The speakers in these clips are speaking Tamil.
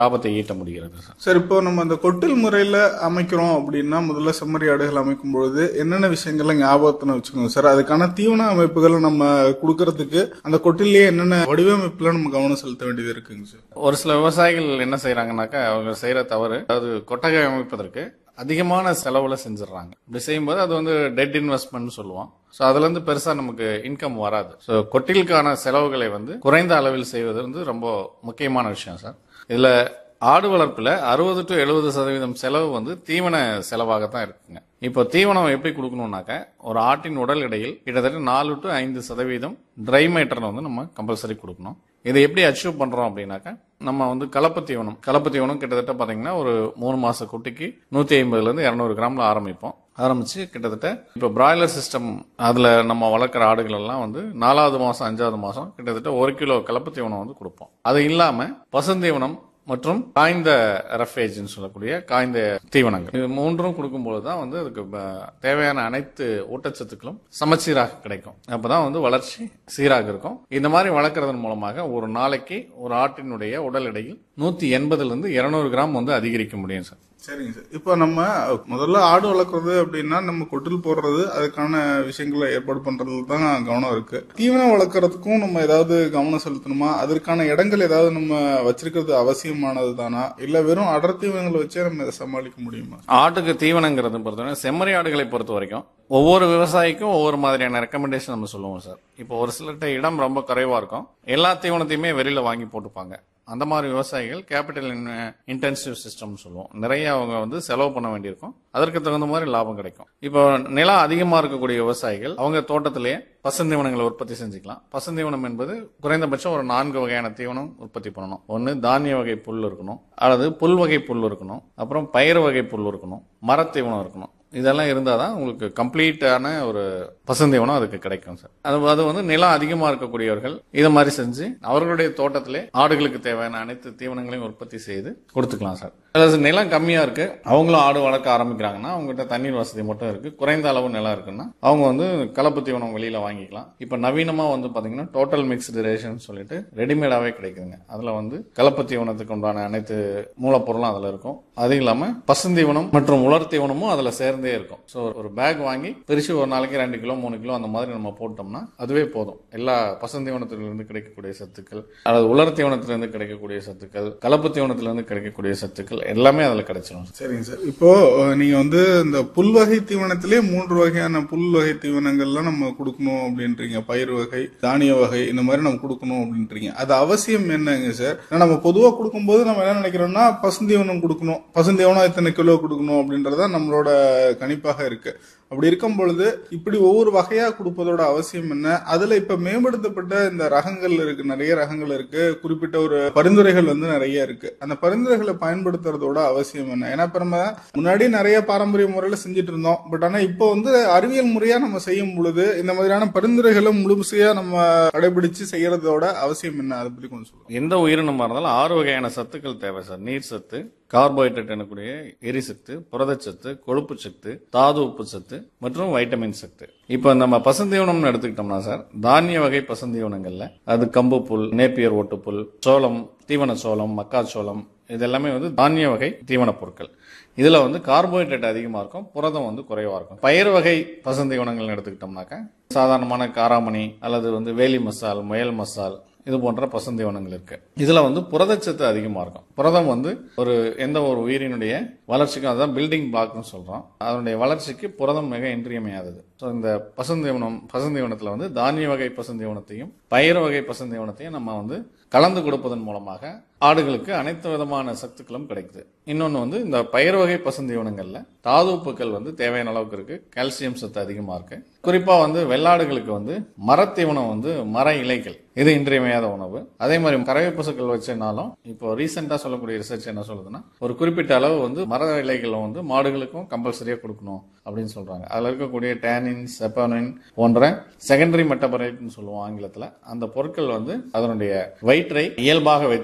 லாபத்தை ஈட்ட முடிகிறது சார் சார் இப்போ நம்ம அந்த கொட்டில் முறையில அமைக்கிறோம் அப்படின்னா முதல்ல செம்மறி ஆடுகள் அமைக்கும் பொழுது என்னென்ன விஷயங்கள்ல ஞாபகத்துல வச்சுக்கோங்க சார் அதுக்கான தீவன அமைப்புகளை நம்ம கொடுக்கறதுக்கு அந்த கொட்டிலேயே என்னென்ன வடிவமைப்புல நம்ம கவனம் செலுத்த வேண்டியது இருக்குங்க சார் ஒரு சில விவசாயிகள் என்ன செய்யறாங்கனாக்கா அவங்க செய்யற தவறு அதாவது கொட்டகை அமைப்பதற்கு அதிகமான செலவுல செஞ்சிடறாங்க இப்படி செய்யும்போது அது வந்து டெட் இன்வெஸ்ட்மெண்ட் சொல்லுவோம் ஸோ அதுல இருந்து பெருசா நமக்கு இன்கம் வராது ஸோ கொட்டிலுக்கான செலவுகளை வந்து குறைந்த அளவில் செய்வது வந்து ரொம்ப முக்கியமான விஷயம் சார் இதுல ஆடு வளர்ப்புல அறுபது டு எழுபது சதவீதம் செலவு வந்து தீவன செலவாக தான் இருக்குங்க இப்போ தீவனம் எப்படி கொடுக்கணும்னாக்க ஒரு ஆட்டின் உடல் எடையில் கிட்டத்தட்ட நாலு டு ஐந்து சதவீதம் ட்ரை மேட்டர் வந்து நம்ம கம்பல்சரி கொடுக்கணும் இதை எப்படி அச்சீவ் பண்றோம் அப்படின்னாக்கா நம்ம வந்து கலப்பு தீவனம் கலப்பு தீவனம் கிட்டத்தட்ட பாத்தீங்கன்னா ஒரு மூணு மாச குட்டிக்கு நூத்தி ஐம்பதுல இருந்து இருநூறு கிராம்ல ஆரம்பிப்போம் ஆரம்பிச்சு கிட்டத்தட்ட இப்போ பிராய்லர் சிஸ்டம் அதுல நம்ம வளர்க்குற ஆடுகள் எல்லாம் வந்து நாலாவது மாசம் அஞ்சாவது மாசம் கிட்டத்தட்ட ஒரு கிலோ கலப்பு தீவனம் வந்து கொடுப்போம் அது இல்லாம பசுந்தீவனம் மற்றும் காய்ந்த ரஃபேஜ்னு சொல்லக்கூடிய காய்ந்த தீவனங்கள் இது மூன்றும் கொடுக்கும்போது தான் வந்து அதுக்கு ப- தேவையான அனைத்து ஊட்டச்சத்துக்களும் சமச்சீராக கிடைக்கும் அப்பதான் வந்து வளர்ச்சி சீராக இருக்கும் இந்த மாதிரி வளர்க்கறதன் மூலமாக ஒரு நாளைக்கு ஒரு ஆட்டினுடைய உடல் எடையில் நூத்தி எண்பதுல இருந்து இருநூறு கிராம் வந்து அதிகரிக்க முடியும் சார் சரிங்க சார் இப்போ நம்ம முதல்ல ஆடு வளர்க்குறது அப்படின்னா நம்ம கொட்டில் போடுறது அதுக்கான விஷயங்களை ஏற்பாடு பண்றதுல தான் கவனம் இருக்கு தீவனம் வளர்க்கறதுக்கும் நம்ம ஏதாவது கவனம் செலுத்தணுமா அதற்கான இடங்கள் ஏதாவது நம்ம வச்சிருக்கிறது அவசியமானது தானா இல்ல வெறும் அடர் தீவனங்களை வச்சே நம்ம இதை சமாளிக்க முடியுமா ஆட்டுக்கு தீவனங்கிறது பொறுத்தவரை செம்மறி ஆடுகளை பொறுத்த வரைக்கும் ஒவ்வொரு விவசாயிக்கும் ஒவ்வொரு மாதிரியான ரெக்கமெண்டேஷன் நம்ம சொல்லுவோம் சார் இப்போ ஒரு சிலர்கிட்ட இடம் ரொம்ப குறைவா இருக்கும் எல்லா தீவனத்தையுமே வெளியில வாங்கி போட்டுப்பாங்க அந்த மாதிரி விவசாயிகள் கேபிட்டல் இன்டென்சிவ் சிஸ்டம் சொல்லுவோம் நிறைய அவங்க வந்து செலவு பண்ண வேண்டியிருக்கும் அதற்கு தகுந்த மாதிரி லாபம் கிடைக்கும் இப்போ நிலம் அதிகமா இருக்கக்கூடிய விவசாயிகள் அவங்க தோட்டத்திலேயே பசுந்தீவனங்களை உற்பத்தி செஞ்சுக்கலாம் பசுந்தீவனம் என்பது குறைந்தபட்சம் ஒரு நான்கு வகையான தீவனம் உற்பத்தி பண்ணணும் ஒன்று தானிய வகை புல் இருக்கணும் அல்லது புல் வகை புல் இருக்கணும் அப்புறம் பயிர் வகை புல் இருக்கணும் மரத்தீவனம் இருக்கணும் இதெல்லாம் இருந்தால் தான் உங்களுக்கு கம்ப்ளீட்டான ஒரு பசுந்தீவனம் அதுக்கு கிடைக்கும் சார் அது அது வந்து நிலம் அதிகமாக இருக்கக்கூடியவர்கள் இதை மாதிரி செஞ்சு அவர்களுடைய தோட்டத்திலே ஆடுகளுக்கு தேவையான அனைத்து தீவனங்களையும் உற்பத்தி செய்து கொடுத்துக்கலாம் சார் அல்லது நிலம் கம்மியாக இருக்கு அவங்களும் ஆடு வளர்க்க ஆரம்பிக்கிறாங்கன்னா அவங்ககிட்ட தண்ணீர் வசதி மட்டும் இருக்கு குறைந்த அளவு நிலம் இருக்குன்னா அவங்க வந்து கலப்பு தீவனம் வெளியில வாங்கிக்கலாம் இப்போ நவீனமா வந்து பாத்தீங்கன்னா டோட்டல் மிக்ஸ்டு ரேஷன் சொல்லிட்டு ரெடிமேடாவே கிடைக்குதுங்க அதுல வந்து கலப்பு தீவனத்துக்கு உண்டான அனைத்து மூலப்பொருளும் அதுல இருக்கும் அது இல்லாம பசுந்தீவனம் மற்றும் உலர் தீவனமும் அதுல சேர்ந்தே இருக்கும் ஸோ ஒரு பேக் வாங்கி பிரிச்சு ஒரு நாளைக்கு ரெண்டு கிலோ மூணு கிலோ அந்த மாதிரி நம்ம போட்டோம்னா அதுவே போதும் எல்லா பசுந்தீவனத்திலிருந்து கிடைக்கக்கூடிய சத்துக்கள் அல்லது உலர் தீவனத்திலிருந்து கிடைக்கக்கூடிய சத்துக்கள் கலப்பு தீவனத்திலிருந்து கிடைக்கக்கூடிய சத்துக்கள் எல்லாமே அதுல கிடைச்சிடும் சரிங்க சார் இப்போ அஹ், நீங்க வந்து இந்த புல் வகை தீவனத்திலே மூன்று வகையான புல் வகை தீவனங்கள்லாம் நம்ம கொடுக்கணும் அப்படின்றீங்க பயிர் வகை தானிய வகை இந்த மாதிரி நம்ம கொடுக்கணும் அப்படின்றீங்க அது அவசியம் என்னங்க சார் ஏன்னா நம்ம பொதுவா கொடுக்கும்போது நம்ம என்ன நினைக்கிறோம்னா பசுந்தீவனம் கொடுக்கணும் பசுந்தீவனம் எத்தனை கிலோ கொடுக்கணும் அப்படின்றத நம்மளோட கணிப்பாக இருக்கு அப்படி இருக்கும் பொழுது இப்படி ஒவ்வொரு வகையா கொடுப்பதோட அவசியம் என்ன அதுல இப்ப மேம்படுத்தப்பட்ட இந்த ரகங்கள் இருக்கு நிறைய ரகங்கள் இருக்கு குறிப்பிட்ட ஒரு பரிந்துரைகள் வந்து நிறைய இருக்கு அந்த பரிந்துரைகளை பயன்படுத்துறதோட அவசியம் என்ன ஏன்னா இப்ப நம்ம முன்னாடி நிறைய பாரம்பரிய முறையில செஞ்சுட்டு இருந்தோம் பட் ஆனா இப்போ வந்து அறிவியல் முறையா நம்ம செய்யும் பொழுது இந்த மாதிரியான பரிந்துரைகளை முழுமையா நம்ம கடைபிடிச்சு செய்யறதோட அவசியம் என்ன அதை பத்தி கொஞ்சம் சொல்லுங்க எந்த உயிரினமா இருந்தாலும் ஆறு வகையான சத்துக்கள் தேவை சார் நீர் சத்து கார்போஹைட்ரேட் எனக்கூடிய எரிசத்து புரதச்சத்து கொழுப்பு சத்து தாது உப்பு சத்து மற்றும் வைட்டமின் சத்து இப்போ நம்ம பசுந்தீவனம்னு எடுத்துக்கிட்டோம்னா சார் தானிய வகை பசுந்தீவனங்கள்ல அது கம்பு புல் நேப்பியர் ஓட்டுப்புல் சோளம் தீவன சோளம் மக்காச்சோளம் இது எல்லாமே வந்து தானிய வகை தீவனப் பொருட்கள் இதுல வந்து கார்போஹைட்ரேட் அதிகமா இருக்கும் புரதம் வந்து குறைவா இருக்கும் பயிர் வகை பசுந்தீவனங்கள் எடுத்துக்கிட்டோம்னாக்கா சாதாரணமான காராமணி அல்லது வந்து வேலி மசால் முயல் மசால் இது போன்ற பசுந்தீவனங்கள் இருக்கு இதுல வந்து புரதச்சத்து அதிகமா இருக்கும் புரதம் வந்து ஒரு எந்த ஒரு உயிரினுடைய வளர்ச்சிக்கும் அதான் பில்டிங் பிளாக்னு சொல்றோம் அதனுடைய வளர்ச்சிக்கு புரதம் மிக இன்றியமையாதது ஸோ இந்த பசுந்தீவனம் பசுந்தீவனத்துல வந்து தானிய வகை பசுந்தீவனத்தையும் பயிர் வகை பசுந்தீவனத்தையும் நம்ம வந்து கலந்து கொடுப்பதன் மூலமாக ஆடுகளுக்கு அனைத்து விதமான சத்துக்களும் கிடைக்குது இன்னொன்று வந்து இந்த பயிர் வகை பசுந்தீவனங்கள்ல தாதுப்புக்கள் வந்து தேவையான அளவுக்கு இருக்கு கால்சியம் சத்து அதிகமா இருக்கு குறிப்பா வந்து வெள்ளாடுகளுக்கு வந்து மரத்தீவனம் வந்து மர இலைகள் இது இன்றியமையாத உணவு அதே மாதிரி கறவை பசுக்கள் வச்சனாலும் இப்போ ரீசெண்டா சொல்லக்கூடிய ரிசர்ச் என்ன சொல்லுதுன்னா ஒரு குறிப்பிட்ட அளவு வந்து மர இலைகளை வந்து மாடுகளுக்கும் கம்பல்சரியா கொடுக்கணும் அப்படின்னு சொல்றாங்க அதுல இருக்கக்கூடிய டேனின் செப்பானின் போன்ற செகண்டரி மெட்டபரைட்னு சொல்லுவோம் ஆங்கிலத்துல அந்த பொருட்கள் வந்து அதனுடைய வயிற்றை இயல்பாக வைத்துக் கொள்வதற்கு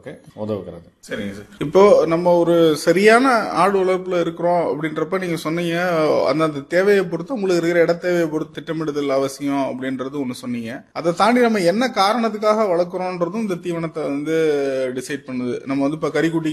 வளர்ப்புக்கு உதவுகிறது சரிங்க சார் இப்போ நம்ம ஒரு சரியான ஆடு வளர்ப்புல இருக்கிறோம் அப்படின்றப்ப நீங்க சொன்னீங்க அந்தந்த தேவையை பொறுத்து உங்களுக்கு இருக்கிற இட தேவையை பொறுத்து திட்டமிடுதல் அவசியம் அப்படின்றது ஒண்ணு சொன்னீங்க அதை தாண்டி நம்ம என்ன காரணத்துக்காக வளர்க்குறோன்றதும் இந்த தீவனத்தை வந்து டிசைட் பண்ணுது நம்ம வந்து இப்ப கறிக்குட்டி